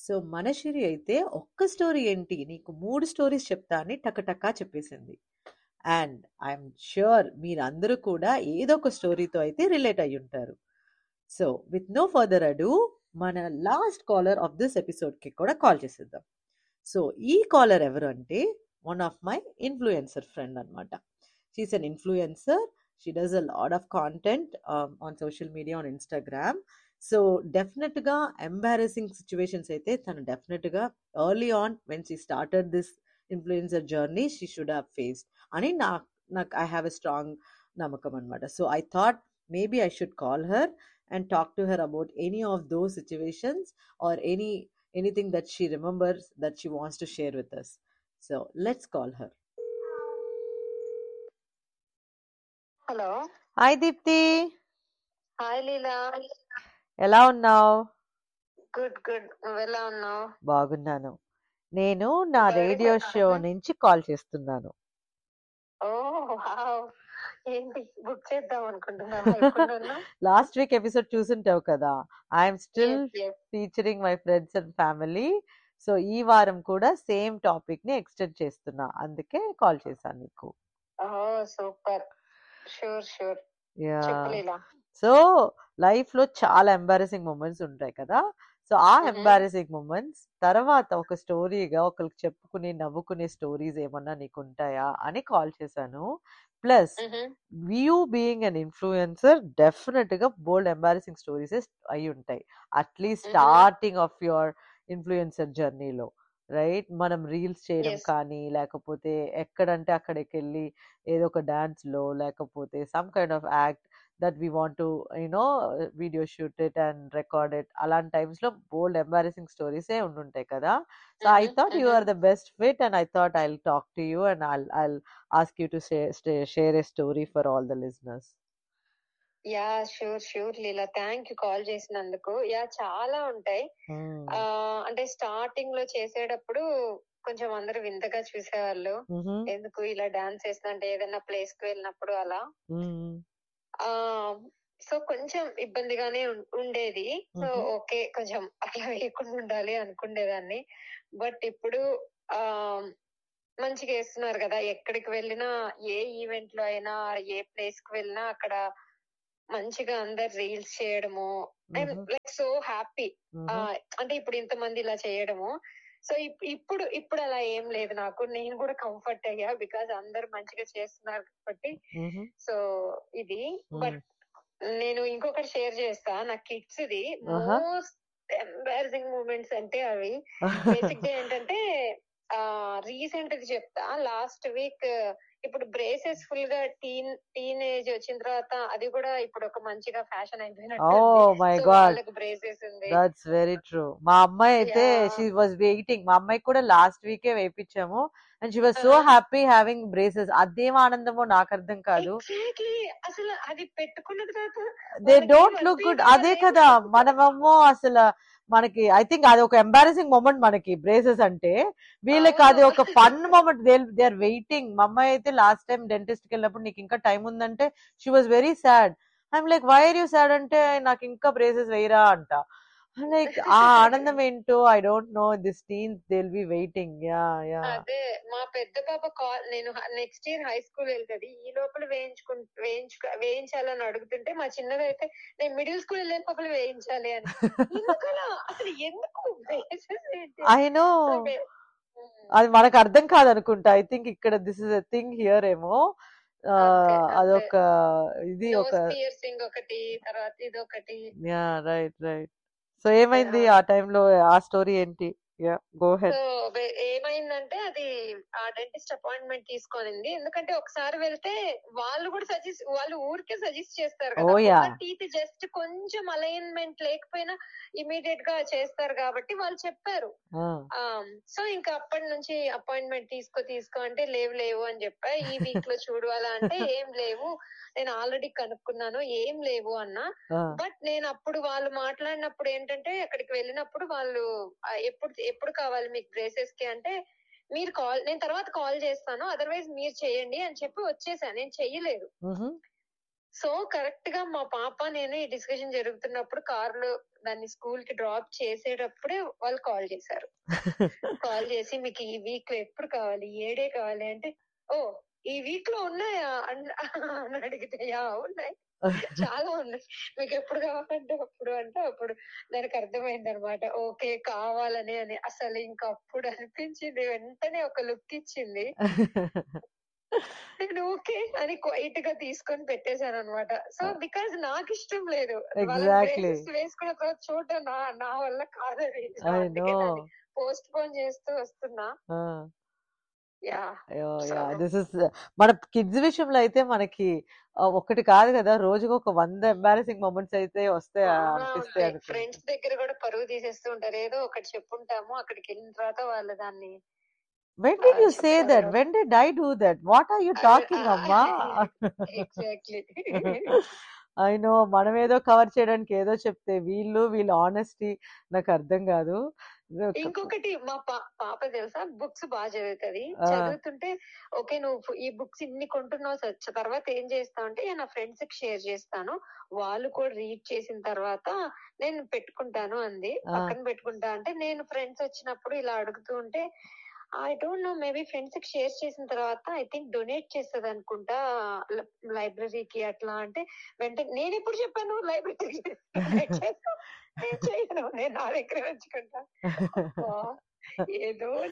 So మనశిరి అయితే ఒక్క story ఏంటి నీకు మూడు స్టోరీస్ చెప్తా అని టకటకా చెప్పేసింది అండ్ ఐఎమ్ ష్యూర్ మీరందరూ కూడా ఏదో ఒక స్టోరీతో అయితే రిలేట్ అయి ఉంటారు so with no further ado మన లాస్ట్ కాలర్ ఆఫ్ దిస్ ఎపిసోడ్కి కూడా కాల్ చేసేద్దాం సో ఈ కాలర్ ఎవరు అంటే one of my influencer friend అనమాట she's an influencer she does a lot of content on social media on Instagram so డెఫినెట్గా embarrassing situations అయితే తను డెఫినెట్గా early on when she started this influencer journey she should have faced అని నాకు నాకు I have a strong నమ్మకం అనమాట so I thought maybe I should call her and talk to her about any of those situations or any anything that she remembers that she wants to share with us so let's call her hello hi Deepthi hi Leela ఎలా ఉన్నావు good good నువ్వు ఎలా ఉన్నావు బాగున్నాను నేను నా Very radio good. Show నుంచి call చేస్తున్నాను ఓ వావ్ ఏంటి బుక్ చేద్దాం అనుకుంటున్నాను ఎప్పుడున్నా లాస్ట్ వీక్ ఎపిసోడ్ చూసుంటావు కదా I'm still Yes, yes. Featuring my friends and family so ఈ వారం కూడా సేమ్ టాపిక్ ని ఎక్స్టెండ్ చేస్తున్నా అందుకే కాల్ చేశాను నీకు oh super sure sure yeah చెప్పు లీలా సో లైఫ్ లో చాలా ఎంబారసింగ్ మూమెంట్స్ ఉంటాయి కదా సో ఆ Mhm. ఎంబారసింగ్ మూమెంట్స్ తర్వాత ఒక స్టోరీగా ఒకరికి చెప్పుకుని నవ్వుకునే స్టోరీస్ ఏమన్నా నీకు ఉంటాయా అని కాల్ చేశాను plus you being an influencer definite గా బోల్డ్ ఎంబారసింగ్ స్టోరీస్ అయి ఉంటాయి at least Mhm. Starting of your influencer జర్నీలో రైట్ మనం రీల్స్ చేయడం Yes. కానీ లేకపోతే ఎక్కడంటే అక్కడికి వెళ్ళి ఏదో ఒక డాన్స్ లో లేకపోతే some kind of act that we want to you know video shoot it and record it అలాంటి టైమ్స్ లో బోల్డ్ ఎంబారసింగ్ స్టోరీస్ ఏ ఉండుంటాయి కదా so I Mhm, thought you mhm. Are the best fit and I thought I talk to you and I I ask you to share, stay- share a story for all the listeners. Yeah sure sure Leela thank you call చేసినందుకు yeah చాలా ఉంటాయి Mm. ఆ అంటే starting లో చేసేటప్పుడు కొంచెం అందరూ వింతగా చూసేవాళ్ళు Mhm. ఎందుకు ఇలా డాన్స్ చేస్తుంటే ఏదైనా ప్లేస్ కి వెళ్ళినప్పుడు అలా Mm. ఆ సో కొంచెం ఇబ్బందిగానే ఉం- ఉండేది సో Mhm. ఓకే కొంచెం అట్లా వేయకుండా ఉండాలి అనుకునేదాన్ని బట్ ఇప్పుడు ఆ మంచిగా వేస్తున్నారు కదా ఎక్కడికి వెళ్ళినా ఏ ఈవెంట్ లో అయినా ఏ ప్లేస్ కి వెళ్ళినా అక్కడ మంచిగా అందరు రీల్స్ చేయడము I'm Mhm. Like so happy Mhm. అంటే ఇప్పుడు ఇంతమంది ఇలా చేయడము సో ఇప్పుడు ఇప్పుడు అలా ఏం లేదు నాకు నేను కూడా కంఫర్ట్ అయ్యా బికాజ్ అందరు మంచిగా చేస్తున్నారు కాబట్టి Mhm. సో ఇది Mm. బట్ నేను ఇంకొకటి షేర్ చేస్తా నా కిడ్స్ ఇది Uh-huh. మోస్ట్ ఎంబారసింగ్ మూమెంట్స్ అంటే అవి బేసిక్ గా ఏంటంటే ఆ రీసెంట్ ది చెప్తా లాస్ట్ వీక్ ఇప్పుడు బ్రేసెస్ ఫుల్ గా టీన్ టీన్ ఏజ్ వచ్చిన తర్వాత అది కూడా ఇప్పుడు ఒక మంచిగా ఫ్యాషన్ అయిపోయినట్టు oh my సో god. వాళ్ళకి బ్రేసెస్ ఉంది దట్స్ వెరీ ట్రూ మా అమ్మాయి అయితే Yeah. షీ వాజ్ వెయిటింగ్ మా అమ్మాయి కూడా లాస్ట్ వీకే వేయించాము and she was so Uh-huh. Happy having braces అదేం ఆనందమో నాకు అర్థం కాదు ఎగ్జాక్ట్లీ అసలు అది పెట్టుకున్న తర్వాత దే వాళ్ళకి డోంట్ లుక్ గుడ్ వర్తీగా అదే లేదు. కదా మనమేమో అసలు మనకి ఐ థింక్ అది ఒక ఎంబారసింగ్ మూమెంట్ మనకి బ్రేసెస్ అంటే వీళ్ళకి అది అవును. ఒక fun moment they they are waiting మా అమ్మాయి అయితే లాస్ట్ టైం డెంటిస్ట్ కి వెళ్ళినప్పుడు నీకు ఇంకా టైం ఉందంటే she was very sad I'm like why are you sad అంటే నాకు ఇంకా బ్రేసెస్ వేయరా అంట లైక్ ఆ ఆనందం ఏంటో I don't know this teens they will be waiting yeah yeah అదే మా పెద్ద పాప కాల్ నేను నెక్స్ట్ ఇయర్ హై స్కూల్ వెళ్తది ఈ లోపల వేయించుకు వేయించు వేయించాలని అడుగుతుంటే మా చిన్నది అయితే నేను మిడిల్ స్కూల్ వెళ్ళే లోపల వేయించాలి అని ఎందుకలా అసలు ఎందుకు braces ఏంటి? ఐ నో So, మే- అది మనకు అర్థం కాదనుకుంటా ఐ థింక్ ఇక్కడ this is a thing here ఏమో ఆ, అంతే, అంతే. అదొక ఇది ఒక నోస్ పియర్సింగ్ ఒకటి తర్వాత ఇది ఒకటి యా రైట్ రైట్ సో ఏమైంది ఆ టైంలో ఆ స్టోరీ ఏంటి యా గో హెడ్ సో వే- ఏమైందంటే అది ఆ డెంటిస్ట్ అపాయింట్మెంట్ తీసుకొనింది ఎందుకంటే ఒకసారి వెళ్తే వాళ్ళు కూడా సజెస్ట్ వాళ్ళు ఊరికే సజెస్ట్ చేస్తారు కదా Oh, yeah. టీత్ జస్ట్ కొంచెం అలైన్మెంట్ లేకపోయినా ఇమీడియట్ గా చేస్తారు కాబట్టి వాళ్ళు చెప్పారు సో ఇంకా అప్పటి నుంచి అపాయింట్మెంట్ తీసుకో తీసుకో అంటే లేవు లేవు అని చెప్పా ఈ వీక్ లో చూడు అలా అంటే ఏం లేవు నేను ఆల్రెడీ కనుక్కున్నాను ఏం లేవు అన్నా బట్ నేను అప్పుడు వాళ్ళు మాట్లాడినప్పుడు ఏంటంటే అక్కడికి వెళ్ళినప్పుడు వాళ్ళు ఆ, ఎప్పుడు ఎప్పుడు కావాలి మీకు బ్రేసెస్ కి అంటే మీరు కాల్ నేను తర్వాత కాల్ చేస్తాను అదర్వైజ్ మీరు చేయండి అని చెప్పి వచ్చేసాను నేను చెయ్యలేదు సో కరెక్ట్ గా మా పాప నేను ఈ డిస్కషన్ జరుగుతున్నప్పుడు కార్ లో దాన్ని స్కూల్ కి డ్రాప్ చేసేటప్పుడే వాళ్ళు కాల్ చేశారు కాల్ చేసి మీకు ఈ వీక్ లో ఎప్పుడు కావాలి ఏడే కావాలి అంటే ఓ ఈ వీక్ లో ఉన్నాయా అన్- అని అడిగితే యా ఉన్నాయి చాలా ఉన్నాయి మీకు ఎప్పుడు కావాలంటే అప్పుడు అంటే అప్పుడు దానికి అర్థమైంది అనమాట ఓకే కావాలని అని అసలు ఇంకా అప్పుడు అనిపించింది వెంటనే ఒక లుక్ ఇచ్చింది నేను ఓకే అని క్వైట్ గా తీసుకొని పెట్టేశాను అనమాట సో బికాజ్ నాకు ఇష్టం లేదు Exactly. వేసుకున్న తర్వాత చూడటం నా నా వల్ల కాదది ఐ నో పోస్ట్ పోన్ చేస్తూ వస్తున్నా yeah yeah So- this is మన కిడ్స్ విషయంలో అయితే మనకి ఆ, ఒక్కటి కాదు కదా రోజుకు ఒక వంద ఎంబారసింగ్ మూమెంట్స్ అయితే వస్తాయి అనిపిస్తాయి అనుకుంటా ఫ్రెండ్స్ దగ్గర కూడా పరువు తీసేస్తూ ఉంటారు ఏదో ఒకటి చెప్పుంటాము అక్కడికి వెళ్ళిన తర్వాత వాళ్ళు దాన్ని when did you say that చెప్తారు. When did I do that what are you I- talking I- అమ్మా ఎగ్జాక్ట్లీ ఐ నో మనం ఏదో కవర్ చేయడానికి ఏదో చెప్తే వీళ్ళు వీళ్ళ ఆనెస్టీ నాకు అర్థం కాదు ఇంకొకటి మా పా- పాప తెలుసా బుక్స్ బాగా చదువుతుంది ఆ. చదువుతుంటే ఓకే నువ్వు ఈ బుక్స్ ఇన్ని కొంటున్నావు స- తర్వాత ఏం చేస్తావు అంటే నేను నా ఫ్రెండ్స్ కి షేర్ చేస్తాను వాళ్ళు కూడా రీడ్ చేసిన తర్వాత నేను పెట్టుకుంటాను అంది ఆ. పక్కన పెట్టుకుంటా అంటే నేను ఫ్రెండ్స్ వచ్చినప్పుడు ఇలా అడుగుతూ ఉంటే I don't know maybe friends కి షేర్ చేసిన తర్వాత ఐ థింక్ డొనేట్ చేస్తుంది అనుకుంటా లైబ్రరీకి అట్లా అంటే వెంటనే నేను ఎప్పుడు చెప్పాను లైబ్రరీకి డొనేట్ చేస్తాను నేను చేయను నేను నా దగ్గర ఉంచుకుంటా అబ్బా, ఏదో